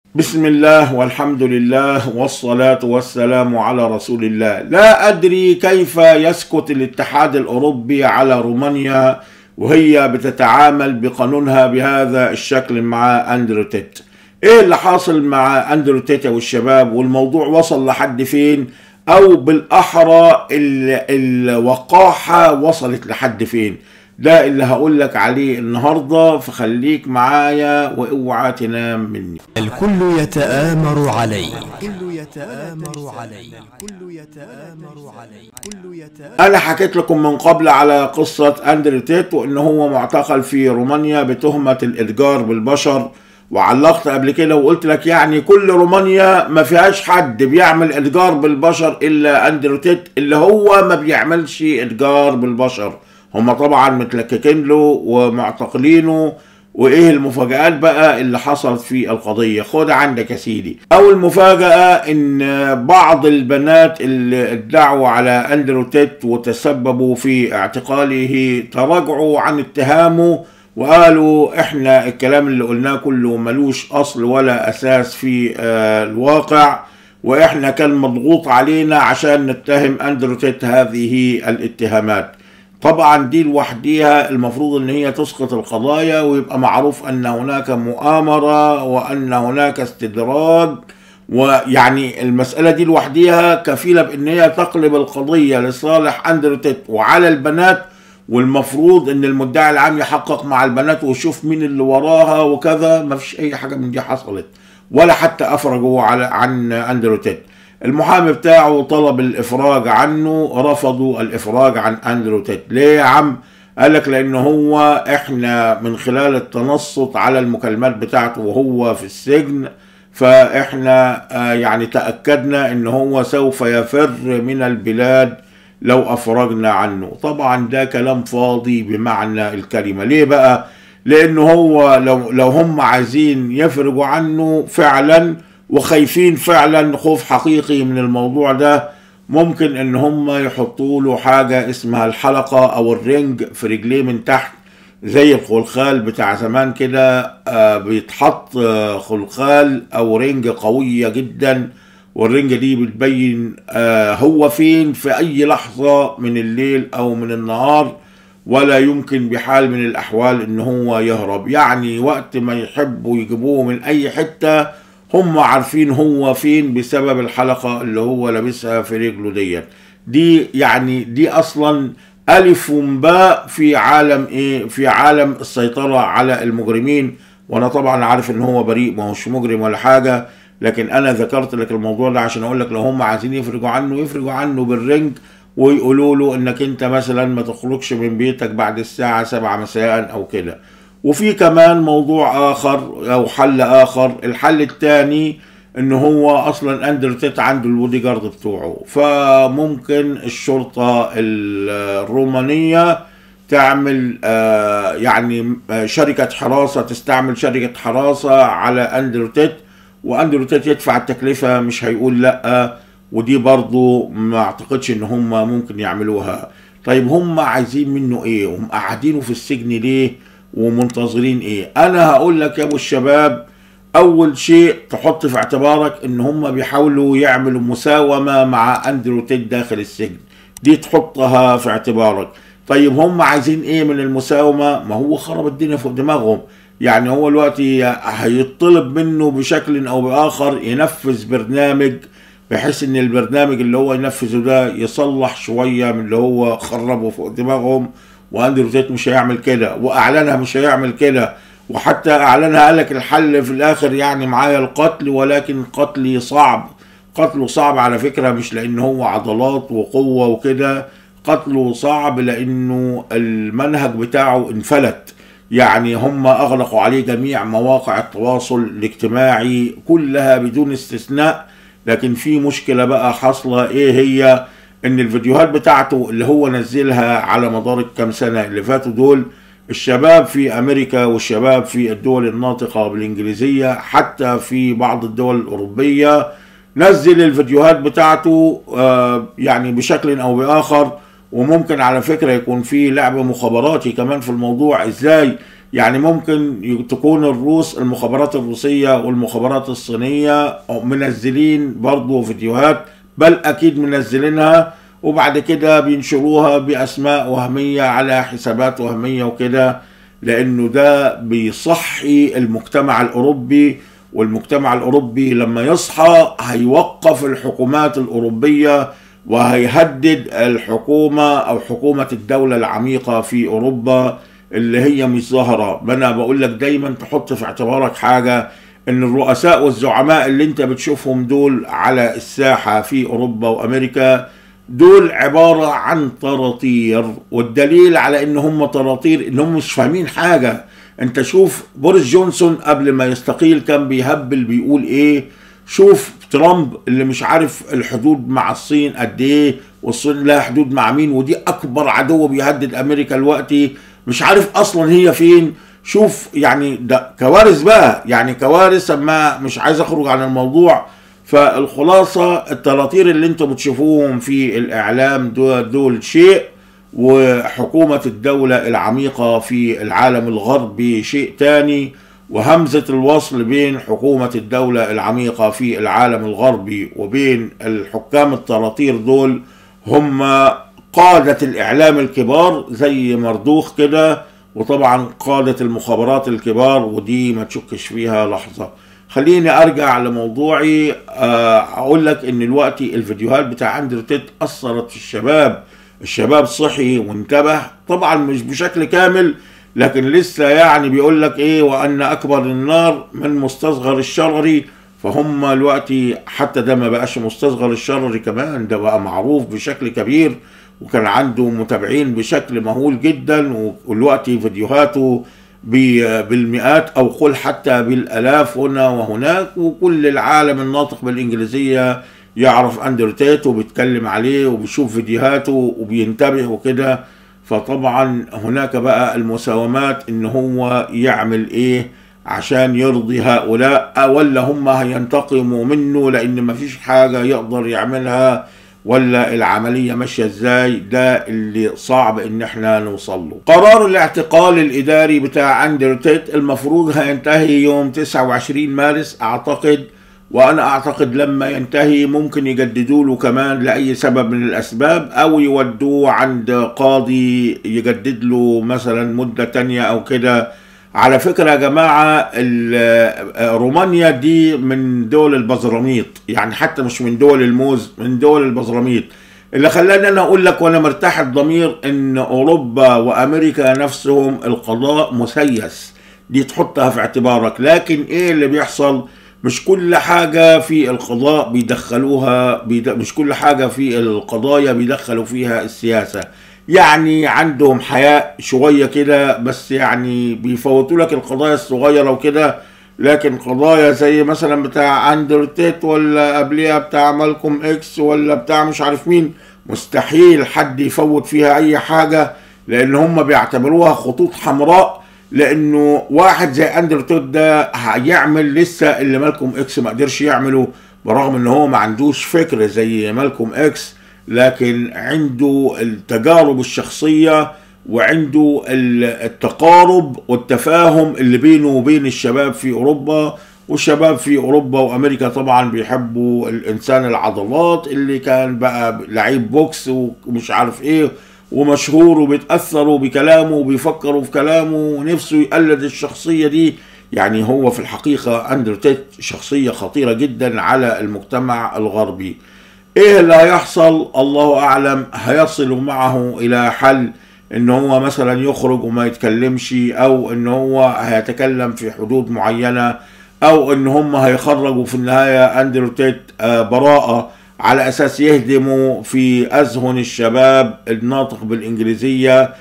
بسم الله والحمد لله والصلاة والسلام على رسول الله لا أدري كيف يسكت الاتحاد الأوروبي على رومانيا وهي بتتعامل بقانونها بهذا الشكل مع أندرو تيت إيه اللي حاصل مع أندرو تيت والشباب والموضوع وصل لحد فين أو بالأحرى ال- الوقاحة وصلت لحد فين ده اللي هقول لك عليه النهارده فخليك معايا واوعى تنام مني الكل يتآمر علي الكل يتآمر علي الكل يتآمر علي الكل يتآمر انا حكيت لكم من قبل على قصة اندرو تيت وان هو معتقل في رومانيا بتهمة الاتجار بالبشر وعلقت قبل كده وقلت لك يعني كل رومانيا ما فيهاش حد بيعمل اتجار بالبشر الا اندرو تيت اللي هو ما بيعملش اتجار بالبشر هم طبعا متلككين له ومعتقلينه وايه المفاجآت بقى اللي حصلت في القضية خد عندك يا سيدي اول مفاجأة ان بعض البنات اللي ادعوا على اندرو تيت وتسببوا في اعتقاله تراجعوا عن اتهامه وقالوا احنا الكلام اللي قلناه كله ملوش اصل ولا اساس في آه، الواقع واحنا كان مضغوط علينا عشان نتهم اندرو تيت هذه الاتهامات طبعا دي لوحديها المفروض ان هي تسقط القضايا ويبقى معروف ان هناك مؤامرة وان هناك استدراج ويعني المسألة دي لوحديها كفيلة بان هي تقلب القضية لصالح اندرو تيت وعلى البنات والمفروض ان المدعي العام يحقق مع البنات ويشوف مين اللي وراها وكذا ما فيش اي حاجة من دي حصلت ولا حتى افرجوا على عن اندرو تيت المحامي بتاعه طلب الافراج عنه رفضوا الافراج عن اندرو تيت ليه يا عم قال لك لان هو احنا من خلال التنصت على المكالمات بتاعته وهو في السجن فاحنا آه، يعني تاكدنا ان هو سوف يفر من البلاد لو افرجنا عنه طبعا ده كلام فاضي بمعنى الكلمه ليه بقى لان هو لو لو هم عايزين يفرجوا عنه فعلا وخايفين فعلا خوف حقيقي من الموضوع ده ممكن ان هم يحطوا له حاجه اسمها الحلقه او الرنج في رجليه من تحت زي الخلخال بتاع زمان كده آه، بيتحط آه، خلخال او رنج قويه جدا والرنجة دي بتبين آه، هو فين في أي لحظة من الليل أو من النهار ولا يمكن بحال من الأحوال إن هو يهرب يعني وقت ما يحبوا يجيبوه من أي حتة هم عارفين هو فين بسبب الحلقة اللي هو لابسها في رجله ديت دي يعني دي أصلا ألف باء في عالم إيه في عالم السيطرة على المجرمين وأنا طبعا عارف إن هو بريء ما هوش مجرم ولا حاجة لكن انا ذكرت لك الموضوع ده عشان اقول لك لو هم عايزين يفرجوا عنه يفرجوا عنه بالرنج ويقولوا له انك انت مثلا ما تخرجش من بيتك بعد الساعة سبعة مساء او كده وفي كمان موضوع اخر او حل اخر الحل الثاني ان هو اصلا اندرو تيت عنده البودي جارد بتوعه فممكن الشرطة الرومانية تعمل آه، يعني آه، شركة حراسة تستعمل شركة حراسة على اندرو تيت واندرو تيت يدفع التكلفة مش هيقول لا ودي برضو ما اعتقدش ان هم ممكن يعملوها طيب هم عايزين منه ايه هم قاعدينه في السجن ليه ومنتظرين ايه انا هقول لك يا ابو الشباب اول شيء تحط في اعتبارك ان هم بيحاولوا يعملوا مساومة مع اندرو تيت داخل السجن دي تحطها في اعتبارك طيب هم عايزين ايه من المساومة ما هو خرب الدنيا فوق دماغهم يعني هو دلوقتي هيطلب منه بشكل او باخر ينفذ برنامج بحيث ان البرنامج اللي هو ينفذه ده يصلح شويه من اللي هو خربه فوق دماغهم واندرو تيت مش هيعمل كده واعلنها مش هيعمل كده وحتى اعلنها قال لك الحل في الاخر يعني معايا القتل ولكن قتلي صعب قتله صعب على فكره مش لان هو عضلات وقوه وكده قتله صعب لانه المنهج بتاعه انفلت يعني هم اغلقوا عليه جميع مواقع التواصل الاجتماعي كلها بدون استثناء لكن في مشكله بقى حاصله ايه هي ان الفيديوهات بتاعته اللي هو نزلها على مدار الكام سنه اللي فاتوا دول الشباب في امريكا والشباب في الدول الناطقه بالانجليزيه حتى في بعض الدول الاوروبيه نزل الفيديوهات بتاعته آه، يعني بشكل او باخر وممكن على فكره يكون في لعب مخابراتي كمان في الموضوع ازاي يعني ممكن ي- تكون الروس المخابرات الروسية والمخابرات الصينية منزلين برضو فيديوهات بل أكيد منزلينها وبعد كده بينشروها بأسماء وهمية على حسابات وهمية وكده لأنه ده بيصحي المجتمع الأوروبي والمجتمع الأوروبي لما يصحى هيوقف الحكومات الأوروبية وهيهدد الحكومة أو حكومة الدولة العميقة في أوروبا اللي هي مش ظاهرة ما أنا بقول لك دايما تحط في اعتبارك حاجة إن الرؤساء والزعماء اللي أنت بتشوفهم دول على الساحة في أوروبا وأمريكا دول عبارة عن طراطير والدليل على ان هم طراطير ان هم مش فاهمين حاجة انت شوف بوريس جونسون قبل ما يستقيل كان بيهبل بيقول ايه شوف ترامب اللي مش عارف الحدود مع الصين قد ايه والصين لها حدود مع مين ودي اكبر عدو بيهدد امريكا دلوقتي مش عارف اصلا هي فين شوف يعني ده كوارث بقى يعني كوارث اما مش عايز اخرج عن الموضوع فالخلاصة التلاطير اللي انتم بتشوفوهم في الاعلام دول, دول شيء وحكومة الدولة العميقة في العالم الغربي شيء تاني وهمزة الوصل بين حكومة الدولة العميقة في العالم الغربي وبين الحكام التلاطير دول هم قادة الإعلام الكبار زي مردوخ كده وطبعا قادة المخابرات الكبار ودي ما تشكش فيها لحظة خليني ارجع لموضوعي اقول لك ان الوقت الفيديوهات بتاع اندرو تيت اثرت في الشباب الشباب صحي وانتبه طبعا مش بشكل كامل لكن لسه يعني بيقول لك ايه وان اكبر النار من مستصغر الشرري فهم دلوقتي حتى ده ما بقاش مستصغر الشرري كمان ده بقى معروف بشكل كبير وكان عنده متابعين بشكل مهول جدا والوقت فيديوهاته بالمئات او قل حتى بالالاف هنا وهناك وكل العالم الناطق بالانجليزيه يعرف اندرو تيت وبيتكلم عليه وبيشوف فيديوهاته وبينتبه وكده فطبعا هناك بقى المساومات ان هو يعمل ايه عشان يرضي هؤلاء ولا هم هينتقموا منه لان مفيش حاجه يقدر يعملها ولا العملية ماشية ازاي ده اللي صعب ان احنا نوصل له قرار الاعتقال الاداري بتاع اندرو تيت المفروض هينتهي يوم 29 مارس اعتقد وانا اعتقد لما ينتهي ممكن يجددوا له كمان لاي سبب من الاسباب او يودوه عند قاضي يجدد له مثلا مدة تانية او كده على فكرة يا جماعة رومانيا دي من دول البزراميط يعني حتى مش من دول الموز من دول البزراميط اللي خلاني انا اقول لك وانا مرتاح الضمير ان اوروبا وامريكا نفسهم القضاء مسيس دي تحطها في اعتبارك لكن ايه اللي بيحصل مش كل حاجة في القضاء بيدخلوها بيد... مش كل حاجة في القضايا بيدخلوا فيها السياسة يعني عندهم حياء شويه كده بس يعني بيفوتوا لك القضايا الصغيره وكده لكن قضايا زي مثلا بتاع اندرو تيت ولا قبليها بتاع مالكوم اكس ولا بتاع مش عارف مين مستحيل حد يفوت فيها اي حاجه لان هم بيعتبروها خطوط حمراء لانه واحد زي اندرو تيت ده هيعمل لسه اللي مالكوم اكس ما قدرش يعمله برغم ان هو ما عندوش فكر زي مالكوم اكس لكن عنده التجارب الشخصية وعنده التقارب والتفاهم اللي بينه وبين الشباب في أوروبا والشباب في أوروبا وأمريكا طبعا بيحبوا الإنسان العضلات اللي كان بقى لعيب بوكس ومش عارف إيه ومشهور وبيتأثروا بكلامه وبيفكروا في كلامه ونفسه يقلد الشخصية دي يعني هو في الحقيقة أندرو تيت شخصية خطيرة جدا على المجتمع الغربي ايه اللي هيحصل الله اعلم هيصلوا معه الى حل ان هو مثلا يخرج وما يتكلمش او ان هو هيتكلم في حدود معينة او ان هم هيخرجوا في النهاية اندرو تيت براءة على اساس يهدموا في اذهن الشباب الناطق بالانجليزية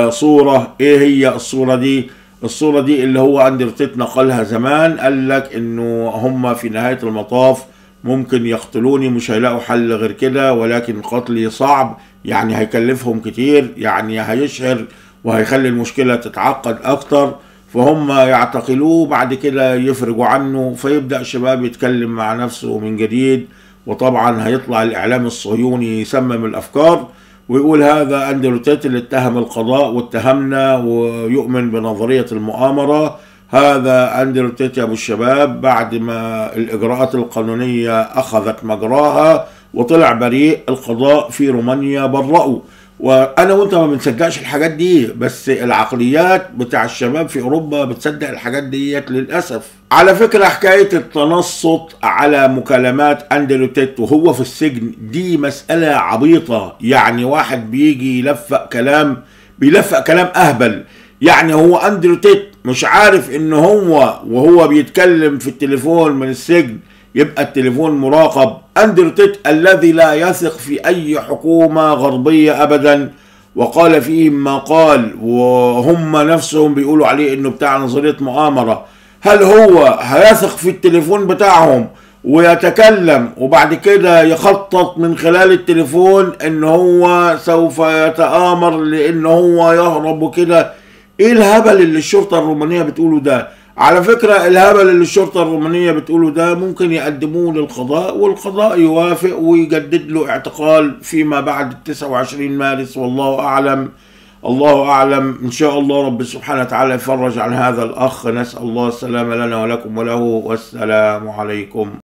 صورة ايه هي الصورة دي الصورة دي اللي هو اندرو تيت نقلها زمان قال لك انه هم في نهاية المطاف ممكن يقتلوني مش هيلاقوا حل غير كده ولكن قتلي صعب يعني هيكلفهم كتير يعني هيشهر وهيخلي المشكلة تتعقد أكتر فهم يعتقلوه بعد كده يفرجوا عنه فيبدأ الشباب يتكلم مع نفسه من جديد وطبعا هيطلع الإعلام الصهيوني يسمم الأفكار ويقول هذا أندرو تيت اللي اتهم القضاء واتهمنا ويؤمن بنظرية المؤامرة هذا أندرو تيت يا أبو الشباب بعد ما الإجراءات القانونية أخذت مجراها وطلع بريء القضاء في رومانيا برأوا وانا وانت ما بنصدقش الحاجات دي بس العقليات بتاع الشباب في اوروبا بتصدق الحاجات ديت للاسف على فكره حكايه التنصت على مكالمات اندرو تيت وهو في السجن دي مساله عبيطه يعني واحد بيجي يلفق كلام بيلفق كلام اهبل يعني هو اندرو تيت مش عارف ان هو وهو بيتكلم في التليفون من السجن يبقى التليفون مراقب اندرو تيت الذي لا يثق في اي حكومه غربيه ابدا وقال فيهم ما قال وهم نفسهم بيقولوا عليه انه بتاع نظريه مؤامره هل هو هيثق في التليفون بتاعهم ويتكلم وبعد كده يخطط من خلال التليفون ان هو سوف يتآمر لان هو يهرب وكده ايه الهبل اللي الشرطه الرومانيه بتقوله ده على فكرة الهبل اللي الشرطة الرومانية بتقوله ده ممكن يقدموه للقضاء والقضاء يوافق ويجدد له اعتقال فيما بعد 29 مارس والله أعلم الله أعلم إن شاء الله رب سبحانه وتعالى يفرج عن هذا الأخ نسأل الله السلامة لنا ولكم وله والسلام عليكم